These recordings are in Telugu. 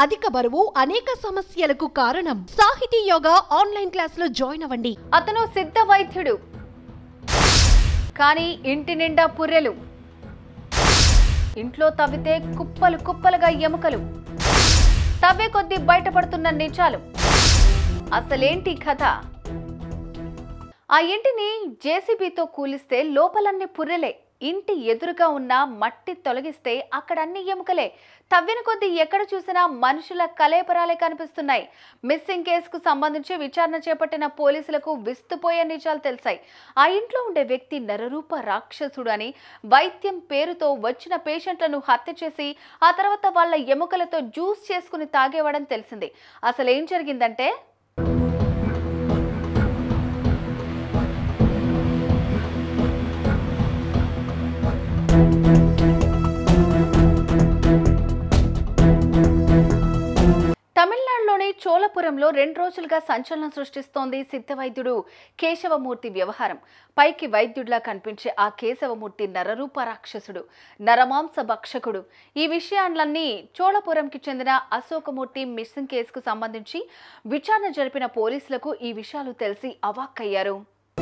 అధిక బరువు అనేక సమస్యలకు కారణం సాహితీ యోగా ఆన్లైన్ క్లాసులో జాయిన్ అవ్వండి అతను సిద్ధ వైద్యుడు కానీ ఇంటి నిండా పుర్రెలు ఇంట్లో తవ్వితే కుప్పలు కుప్పలుగా ఎముకలు తవ్వే కొద్దీ బయటపడుతున్న నిజాలు అసలేంటి కథ ఆ ఇంటిని జేసీబీతో కూలిస్తే లోపలన్నీ పుర్రెలే ఇంటి ఎదురుగా ఉన్న మట్టి తొలగిస్తే అక్కడ అన్ని ఎముకలే తవ్విన కొద్దీ ఎక్కడ చూసినా మనుషుల కలేపరాలే కనిపిస్తున్నాయి మిస్సింగ్ కేసుకు సంబంధించి విచారణ చేపట్టిన పోలీసులకు విస్తుపోయే నిజాలు తెలిసాయి ఆ ఇంట్లో ఉండే వ్యక్తి నరరూప రాక్షసుడు అని వైద్యం పేరుతో వచ్చిన పేషెంట్లను హత్య చేసి ఆ తర్వాత వాళ్ళ ఎముకలతో జ్యూస్ చేసుకుని తాగేవాడని తెలిసింది అసలు ఏం జరిగిందంటే తమిళనాడులోని చోళపురంలో రెండు రోజులుగా సంచలనం సృష్టిస్తోంది సిద్ధ వైద్యుడు కేశవమూర్తి వ్యవహారం పైకి వైద్యుడిలా కనిపించే ఆ కేశవమూర్తి నరరూప రాక్షసుడు నరమాంస భక్షకుడు ఈ విషయాలన్నీ చోళపురంకి చెందిన అశోకమూర్తి మిస్సింగ్ కేసుకు సంబంధించి విచారణ జరిపిన పోలీసులకు ఈ విషయాలు తెలిసి అవాక్కయ్యారు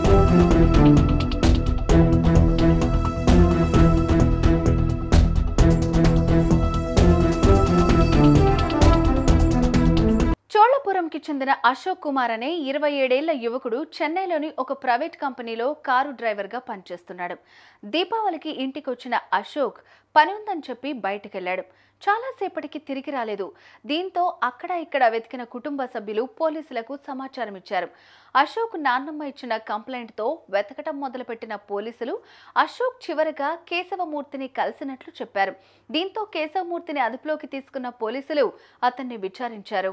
చోళపురంకి చెందిన అశోక్ కుమార్ అనే ఇరవై ఏడేళ్ల యువకుడు చెన్నైలోని ఒక ప్రైవేట్ కంపెనీలో కారు డ్రైవర్గా పనిచేస్తున్నాడు దీపావళికి ఇంటికి వచ్చిన అశోక్ పని ఉందని చెప్పి బయటకెళ్లాడు చాలాసేపటికి తిరిగి రాలేదు దీంతో అక్కడ ఇక్కడ వెతికిన కుటుంబ సభ్యులు పోలీసులకు సమాచారం ఇచ్చారు అశోక్ నాన్నమ్మ ఇచ్చిన కంప్లైంట్తో వెతకటం మొదలుపెట్టిన పోలీసులు అశోక్ చివరగా కేశవమూర్తిని కలిసినట్లు చెప్పారు దీంతో కేశవమూర్తిని అదుపులోకి తీసుకున్న పోలీసులు అతన్ని విచారించారు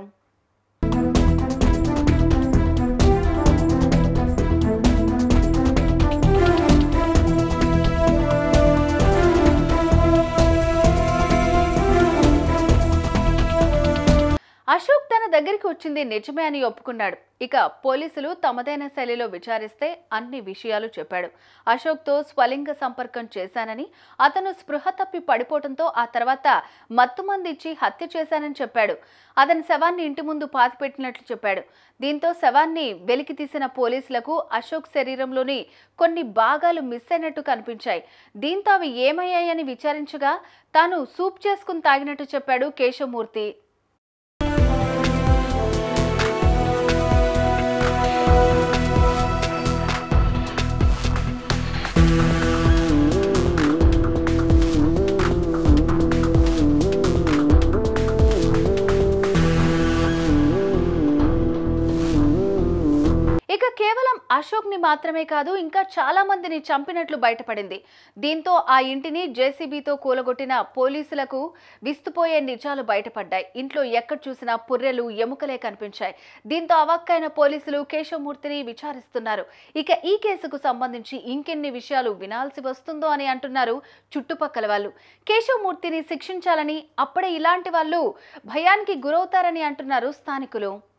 అశోక్ తన దగ్గరికి వచ్చింది నిజమే అని ఒప్పుకున్నాడు ఇక పోలీసులు తమదైన శైలిలో విచారిస్తే అన్ని విషయాలు చెప్పాడు అశోక్తో స్వలింగ సంపర్కం చేశానని అతను స్పృహ తప్పి పడిపోవడంతో ఆ తర్వాత మత్తుమంది ఇచ్చి హత్య చేశానని చెప్పాడు అతని శవాన్ని ఇంటి ముందు పాతిపెట్టినట్లు చెప్పాడు దీంతో శవాన్ని వెలికి తీసిన పోలీసులకు అశోక్ శరీరంలోని కొన్ని భాగాలు మిస్ అయినట్టు కనిపించాయి దీంతో అవి ఏమయ్యాయని విచారించగా తాను సూప్ చేసుకుని తాగినట్టు చెప్పాడు కేశవమూర్తి ఇక కేవలం అశోక్ ని మాత్రమే కాదు ఇంకా చాలా మందిని చంపినట్లు బయటపడింది దీంతో ఆ ఇంటిని జేసీబీతో కూలగొట్టిన పోలీసులకు విస్తుపోయే నిజాలు బయటపడ్డాయి ఇంట్లో ఎక్కడ చూసినా పుర్రెలు ఎముకలే కనిపించాయి దీంతో అవాక్కైన పోలీసులు కేశవమూర్తిని విచారిస్తున్నారు ఇక ఈ కేసుకు సంబంధించి ఇంకెన్ని విషయాలు వినాల్సి వస్తుందో అని అంటున్నారు చుట్టుపక్కల వాళ్ళు కేశవమూర్తిని శిక్షించాలని అప్పుడే ఇలాంటి వాళ్ళు భయానికి గురవుతారని అంటున్నారు స్థానికులు